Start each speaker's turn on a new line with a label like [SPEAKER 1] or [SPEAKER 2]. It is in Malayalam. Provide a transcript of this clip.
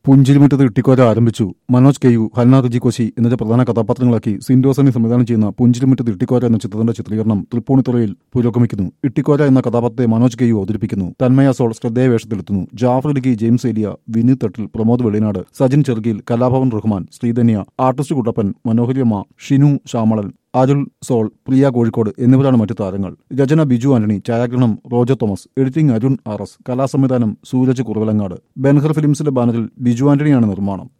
[SPEAKER 1] പുഞ്ചിരിമുറ്റത്ത് ഇട്ടിക്കോര ആരംഭിച്ചു മനോജ് കെയു ഹൽന റിജി കോശി എന്നിവരെ പ്രധാന കഥാപാത്രങ്ങളാക്കി സിൻഡോസണി സംവിധാനം ചെയ്യുന്ന പുഞ്ചിരിമുറ്റത്ത് ഇട്ടിക്കോര എന്ന ചിത്രത്തിന്റെ ചിത്രീകരണം തൃപ്പൂണിത്തുറയിൽ പുരോഗമിക്കുന്നു ഇട്ടിക്കോര എന്ന കഥാപാത്രത്തെ മനോജ് കെയു അവതരിപ്പിക്കുന്നു തന്മയ സോൾ ശ്രദ്ധേയ വേഷത്തിലെത്തുന്നു ജാഫർ ഇടുക്കി ജെയിംസ് ഏലിയ വിനീത് തട്ടിൽ പ്രമോദ് വെളിനാട് സജിൻ ചെറുകിൽ കലാഭവൻ റഹ്മാൻ ശ്രീധന്യ ആർട്ടിസ്റ്റ് കുട്ടപ്പൻ മനോഹരിയമ്മ ഷിനു ശ്യാമളൻ അരുൾ സോൾ പ്രിയ കോഴിക്കോട് എന്നിവരാണ് മറ്റു താരങ്ങൾ രചന ബിജു ആന്റണി ഛായാഗ്രഹണം Roger Thomas editing Arun R S കലാസംവിധാനം സൂരജ് കുറവലങ്ങാട് ബെൻഹർ ഫിലിംസിന്റെ ബാനറിൽ ബിജു ആന്റണിയാണ് നിർമ്മാണം